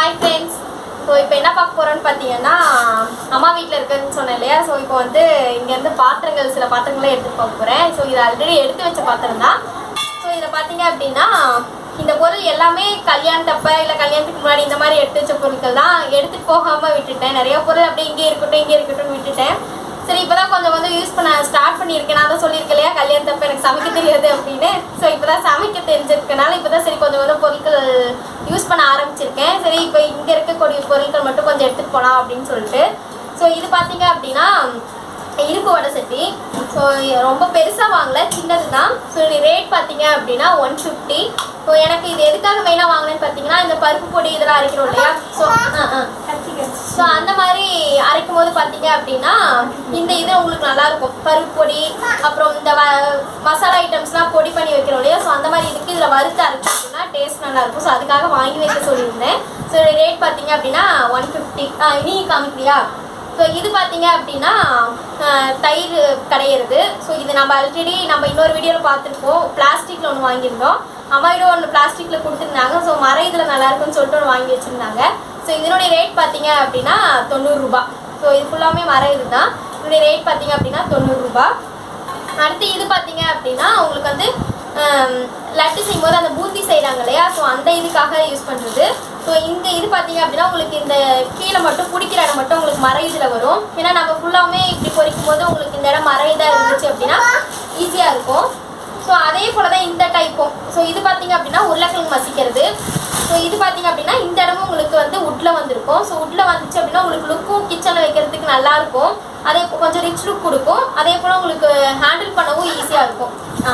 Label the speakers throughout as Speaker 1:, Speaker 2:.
Speaker 1: hi friends so இப்போ என்ன பார்க்க போகிறோன்னு பார்த்தீங்கன்னா அம்மா வீட்டில் இருக்குதுன்னு சொன்னேன் இல்லையா ஸோ இப்போ வந்து இங்கேருந்து பாத்திரங்கள் சில பாத்திரங்களை எடுத்து பார்க்க போகிறேன் ஸோ இது ஆல்ரெடி எடுத்து வச்ச பாத்திரம் தான் ஸோ இதில் பார்த்தீங்க அப்படின்னா இந்த பொருள் எல்லாமே கல்யாணத்தப்ப இல்லை கல்யாணத்துக்கு முன்னாடி இந்த மாதிரி எடுத்து வச்ச பொருட்கள் தான் எடுத்துட்டு போகாமல் விட்டுட்டேன் நிறைய பொருள் அப்படியே இங்கே இருக்கட்டும் இங்கே இருக்கட்டும் விட்டுட்டேன் சரி இப்போதான் கொஞ்சம் கொஞ்சம் யூஸ் பண்ண ஸ்டார்ட் பண்ணியிருக்கேன் நான் தான் சொல்லியிருக்கேன் இல்லையா கல்யாணத்தப்ப எனக்கு சமைக்க தெரியாது அப்படின்னு ஸோ இப்போதான் சமைக்க தெரிஞ்சிருக்கனால இப்போதான் சரி கொஞ்சம் கொஞ்சம் பொருட்கள் யூஸ் பண்ண ஆரம்பிச்சிருக்கேன் சரி இப்போ இங்கே இருக்கக்கூடிய பொருட்கள் மட்டும் கொஞ்சம் எடுத்துகிட்டு போகலாம் அப்படின்னு சொல்லிட்டு ஸோ இது பார்த்தீங்க அப்படின்னா இருப்பு வடை சட்டி ஸோ ரொம்ப பெருசாக வாங்கல சின்னது தான் ஸோ ரேட் பார்த்தீங்க அப்படின்னா ஒன் ஃபிஃப்டி ஸோ எனக்கு இது எதுக்காக மெயினாக வாங்கினேன்னு பார்த்தீங்கன்னா இந்த பருப்பு பொடி இதெல்லாம் அரைக்கிறோம் இல்லையா ஸோ ஸோ அந்த மாதிரி அரைக்கும் போது பார்த்தீங்க அப்படின்னா இந்த இது உங்களுக்கு நல்லா இருக்கும் பருப்பு பொடி அப்புறம் இந்த வ- மசாலா ஐட்டம்ஸ்லாம் பொடி பண்ணி வைக்கிறோம் இல்லையா ஸோ அந்த மாதிரி இதுக்கு இதில் வறுத்து அரைச்சிங்கன்னா டேஸ்ட் நல்லா இருக்கும் ஸோ அதுக்காக வாங்கி வைக்க சொல்லியிருந்தேன் ஸோ ரேட் பார்த்தீங்க அப்படின்னா ஒன் ஃபிஃப்டி நீ காமிக்கிறியா ஸோ இது பார்த்தீங்க அப்படின்னா ஆஹ், தயிர் கடையிறது ஸோ இது நம்ம ஆல்ரெடி நம்ம இன்னொரு வீடியோவில் பார்த்துருப்போம் பிளாஸ்டிக்கில் ஒன்று வாங்கியிருந்தோம் அம்மாயிடம் ஒன்று பிளாஸ்டிக்கில் கொடுத்துருந்தாங்க ஸோ மர இதில் நல்லா இருக்குன்னு சொல்லிட்டு ஒன்று வாங்கி வச்சுருந்தாங்க ஸோ இதனுடைய ரேட் பார்த்தீங்க அப்படின்னா தொண்ணூறுரூபா ஸோ இது ஃபுல்லாமே மர இது தான் இதனுடைய ரேட் பார்த்தீங்க அப்படின்னா தொண்ணூறுரூபா அடுத்து இது பார்த்தீங்க அப்படின்னா உங்களுக்கு வந்து ஹம், லட்டு செய்யும்போது அந்த பூந்தி செய்கிறாங்க இல்லையா ஸோ அந்த இதுக்காக யூஸ் பண்ணுறது ஸோ இங்கே இது பார்த்தீங்க அப்படின்னா உங்களுக்கு இந்த கீழே மட்டும் பிடிக்கிற இடம் மட்டும் உங்களுக்கு மர இதில் வரும் ஏன்னா நம்ம ஃபுல்லாமே இப்படி பொரிக்கும் போது உங்களுக்கு இந்த இடம் மர இதாக இருந்துச்சு அப்படின்னா ஈஸியாக இருக்கும் ஸோ அதே போல் தான் இந்த டைப்பும் ஸோ இது பார்த்தீங்க அப்படின்னா உருளைக்கிழங்கு மசிக்கிறது ஸோ இது பார்த்தீங்க அப்படின்னா இந்த இடமும் உங்களுக்கு வந்து உட்ல வந்திருக்கும் ஸோ உட்ல வந்துச்சு அப்படின்னா உங்களுக்கு லுக்கும் கிச்சனில் வைக்கிறதுக்கு நல்லா இருக்கும் அதே போ- கொஞ்சம் ரிச் லுக் கொடுக்கும் அதே போல் உங்களுக்கு ஹேண்டில் பண்ணவும் ஈஸியாக இருக்கும் ஆ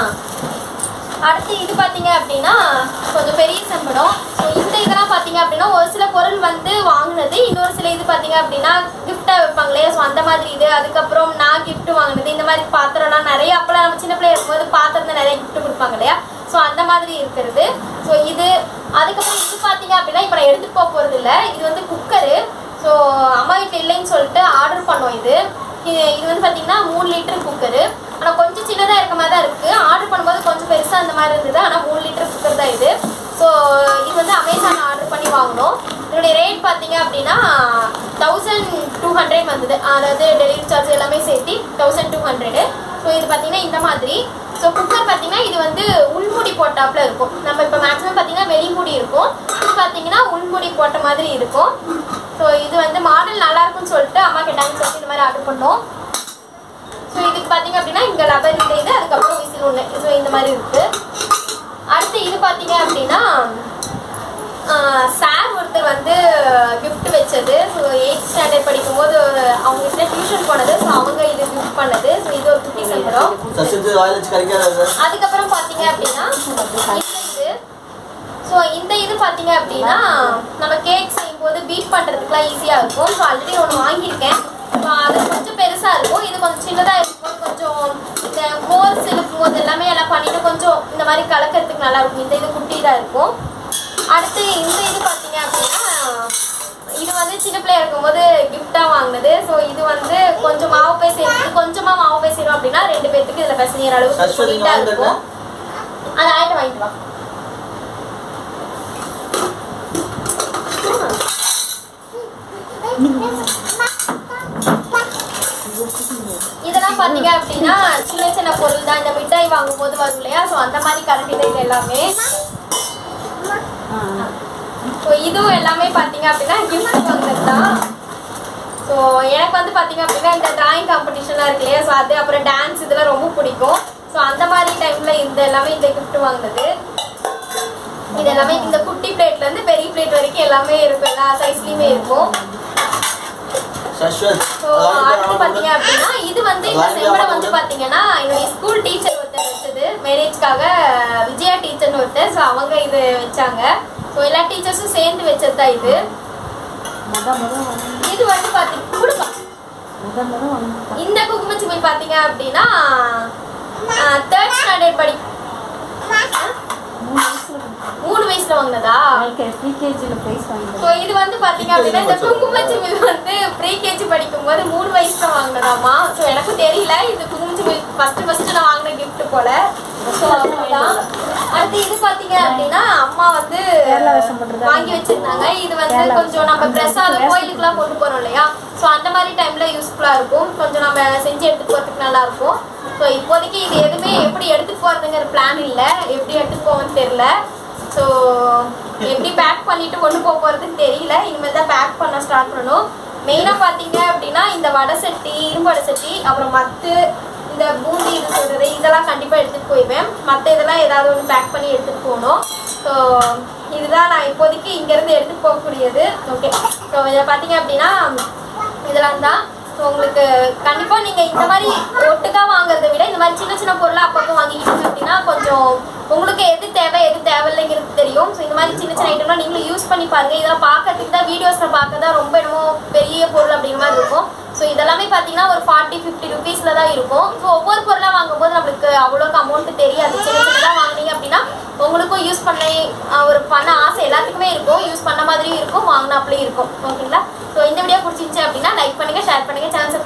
Speaker 1: அடுத்து இது பார்த்தீங்க அப்படின்னா கொஞ்சம் பெரிய சம்பளம் ஸோ இந்த இதெல்லாம் பார்த்தீங்க அப்படின்னா ஒரு சில பொருள் வந்து வாங்கினது இன்னொரு சில இது பார்த்தீங்க அப்படின்னா கிஃப்டாக வைப்பாங்க இல்லையா ஸோ அந்த மாதிரி இது அதுக்கப்புறம் நான் gift வாங்கினது இந்த மாதிரி பாத்திரம்லாம் நிறைய அப்போலாம் நம்ம சின்ன பிள்ளைய இருக்கும்போது பாத்திரம் தான் நிறைய gift கொடுப்பாங்க இல்லையா ஸோ அந்த மாதிரி இருக்கிறது ஸோ இது அதுக்கப்புறம் இது பார்த்தீங்க அப்படின்னா இப்போ நான் எடுத்துகிட்டு போக போகிறது இல்லை இது வந்து குக்கரு ஸோ அம்மா வீட்டில் இல்லைன்னு சொல்லிட்டு ஆர்டர் பண்ணோம் இது இது இது வந்து பார்த்தீங்கன்னா மூணு லிட்டர் குக்கரு ஆனால் கொஞ்சம் சின்னதாக இருக்க மாதிரி தான் இருக்குது ஆர்டர் பண்ணும்போது கொஞ்சம் பெருசாக அந்த மாதிரி இருந்தது ஆனால் மூணு லிட்டர் குக்கர் தான் இது ஸோ இது வந்து அமேசான் ஆர்டர் பண்ணி வாங்கினோம் இதனுடைய ரேட் பார்த்தீங்க அப்படின்னா தௌசண்ட் டூ ஹண்ட்ரட் வந்தது அதாவது டெலிவரி சார்ஜ் எல்லாமே சேர்த்து தௌசண்ட் டூ ஹண்ட்ரடு ஸோ இது பார்த்தீங்கன்னா இந்த மாதிரி ஸோ குக்கர் பார்த்தீங்கன்னா இது வந்து உள்முடி போட்டாப்புல இருக்கும் நம்ம இப்போ மேக்ஸிமம் பார்த்தீங்கன்னா வெளிமுடி இருக்கும் இது பார்த்தீங்கன்னா உள்முடி போட்ட மாதிரி இருக்கும் ஸோ இது வந்து மாடல் நல்லா இருக்கும்னு சொல்லிட்டு அம்மா கேட்டாங்கன்னு சொல்லிட்டு இந்த மாதிரி ஆர்டர் பண்ணோம் ஸோ இதுக்கு பார்த்தீங்க அப்படின்னா இங்கே லபர் இந்த இது அதுக்கப்புறம் விசில் ஒன்று ஸோ இந்த மாதிரி இருக்கு அடுத்து இது பார்த்தீங்க அப்படின்னா சார் ஒருத்தர் வந்து gift வச்சது ஸோ எயிட் ஸ்டாண்டர்ட் படிக்கும்போது அவங்க கிட்ட டியூஷன் போனது ஸோ அவங்க இது கிஃப்ட் பண்ணது ஸோ இது ஒரு குட்டி சம்பளம்
Speaker 2: சசித்து வாயில் வச்சு கறிக்காத
Speaker 1: அதுக்கப்புறம் பார்த்தீங்க அப்படின்னா இந்த இது ஸோ இந்த இது பார்த்தீங்க அப்படின்னா நம்ம கேக் செய்யும்போது பீட் பண்ணுறதுக்குலாம் ஈஸியாக இருக்கும் ஸோ ஆல்ரெடி ஒன்று வாங்கியிருக்கேன் ஸோ அது கொஞ்சம் பெருசாக இருக்கும் இது கொஞ்சம் சின்னதாக இருக்கும்போது கொஞ்சம் இந்த ஹோல்ஸ் இருக்கும் போது எல்லாமே எல்லாம் பண்ணிட்டு கொஞ்சம் இந்த மாதிரி கலக்கிறதுக்கு நல்லா இருக்கும் இந்த இது குட்டி தான் இருக்கும் அடுத்து இந்த இது பார்த்தீங்க அப்படின்னா இது வந்து சின்ன பிள்ளையா இருக்கும்போது கிஃப்டாக வாங்கினது ஸோ இது வந்து கொஞ்சம் மாவு போய் சேர்த்து கொஞ்சமாக மாவு போய் சேரும் அப்படின்னா ரெண்டு பேர்த்துக்கு இதில் பிசைகிற அளவுக்கு
Speaker 2: சஸ்வதி
Speaker 1: ஸ்வீட்டாக
Speaker 2: வாங்கிட்டு
Speaker 1: இருக்கும் அது ஆயிட்டு வாங்கிட்டு வா இதெல்லாம் பாத்தீங்க அப்படின்னா சின்ன சின்ன பொருள் தான் இந்த மிட்டாய் வாங்கும் போது வரும் இல்லையா ஸோ அந்த மாதிரி கரண்டி தான் இது எல்லாமே ஸோ இதுவும் எல்லாமே பாத்தீங்க அப்படின்னா கிஃப்ட் வாங்குறது தான் ஸோ எனக்கு வந்து பாத்தீங்க அப்படின்னா இந்த டிராயிங் காம்படிஷன்லாம் இருக்கு இல்லையா ஸோ அது அப்புறம் டான்ஸ் இதெல்லாம் ரொம்ப பிடிக்கும் ஸோ அந்த மாதிரி டைம்ல இந்த எல்லாமே இந்த gift வாங்குனது இது எல்லாமே இந்த குட்டி பிளேட்ல இருந்து பெரிய பிளேட் வரைக்கும் எல்லாமே இருக்கும் எல்லா சைஸ்லயுமே இருக்கும்
Speaker 2: சஸ்வத்
Speaker 1: ஸோ அடுத்து பார்த்தீங்க அப்படின்னா இது வந்து இந்த செம்படம் வந்து பார்த்தீங்கன்னா என்னுடைய ஸ்கூல் டீச்சர் ஒருத்தர் வச்சது மேரேஜ்க்காக விஜயா டீச்சர்னு ஒருத்தர் ஸோ அவங்க இது வச்சாங்க ஸோ எல்லா டீச்சர்ஸும் சேர்ந்து வச்சது தான் இது இது வந்து பார்த்தீங்க கொடுப்பா இந்த குங்குமச்சிமை பார்த்தீங்க அப்படின்னா தேர்ட் ஸ்டாண்டர்ட் படி மூணு வயசுல வாங்கினதா ஸோ இது வந்து பாத்தீங்க அப்படின்னா இந்த குங்குமச்சிமிழ் வந்து ப்ரீ கேஜி படிக்கும்போது மூணு வயசுல வாங்கினதாமா ஸோ எனக்கும் தெரியல இது குங்குமச்சிமிழ் ஃபர்ஸ்ட் ஃபர்ஸ்ட் நான் வாங்கின gift போல ஸோ அவ்வளோதான் அடுத்து இது பார்த்தீங்க அப்படின்னா அம்மா வந்து வாங்கி வச்சிருந்தாங்க இது வந்து கொஞ்சம் நம்ம பிரசாதம் கோயிலுக்குலாம் கொண்டு போறோம் இல்லையா ஸோ அந்த மாதிரி டைம்ல யூஸ்ஃபுல்லா இருக்கும் கொஞ்சம் நம்ம செஞ்சு எடுத்துட்டு போறதுக்கு நல்லா இருக்கும் ஸோ இப்போதைக்கு இது எதுவுமே எப்படி எடுத்துட்டு போறதுங்கிற பிளான் இல்லை எப்படி எடுத்துட்டு போவோம்னு தெரியல ஸோ எப்படி பேக் பண்ணிட்டு கொண்டு போக போறதுன்னு தெரியல இனிமேல் தான் பேக் பண்ண ஸ்டார்ட் பண்ணணும் மெயினாக பார்த்தீங்க அப்படின்னா இந்த வடை சட்டி இரும்பு வடை சட்டி அப்புறம் மத்து இந்த பூந்தி இது சொல்றது இதெல்லாம் கண்டிப்பாக எடுத்துகிட்டு போயிடுவேன் மற்ற இதெல்லாம் ஏதாவது ஒன்று பேக் பண்ணி எடுத்துகிட்டு போகணும் ஸோ இதுதான் நான் இப்போதைக்கு இங்கேருந்து எடுத்துகிட்டு போகக்கூடியது ஓகே ஸோ இதை பார்த்தீங்க அப்படின்னா இதெல்லாம் தான் ஸோ உங்களுக்கு கண்டிப்பாக நீங்கள் இந்த மாதிரி ஒட்டுக்கா வாங்குறதை விட இந்த மாதிரி சின்ன சின்ன பொருளை அப்பப்போ வாங்கிக்கிட்டீங்க அப்படின்னா கொஞ்சம் உங்களுக்கு எது தேவை எது தேவையில்லைங்கிறது தெரியும் ஸோ இந்த மாதிரி சின்ன சின்ன ஐட்டம்லாம் நீங்களும் யூஸ் பண்ணி பாருங்க இதெல்லாம் பார்க்கறதுக்கு தான் வீடியோஸில் பார்க்க தான் ரொம்ப என்னமோ பெரிய பொருள் அப்படிங்கிற மாதிரி இருக்கும் ஸோ இதெல்லாமே பார்த்தீங்கன்னா ஒரு ஃபார்ட்டி ஃபிஃப்டி ருபீஸில் தான் இருக்கும் ஸோ ஒவ்வொரு பொருளாக வாங்கும்போது நம்மளுக்கு அவ்வளோக்கு அமௌண்ட் தெரியாது சின்ன சின்னதாக வாங்குனீங்க அப்படின்னா உங்களுக்கும் யூஸ் பண்ண அஹ், ஒரு பண்ண ஆசை எல்லாத்துக்குமே இருக்கும் யூஸ் பண்ண மாதிரியும் இருக்கும் வாங்கினாப்லேயும் இருக்கும் ஓகேங்களா ஸோ இந்த வீடியோ பிடிச்சிருந்துச்சு அப்படின்னா லைக் பண்ணுங்க ஷேர் பண்ணுங்க சேனல்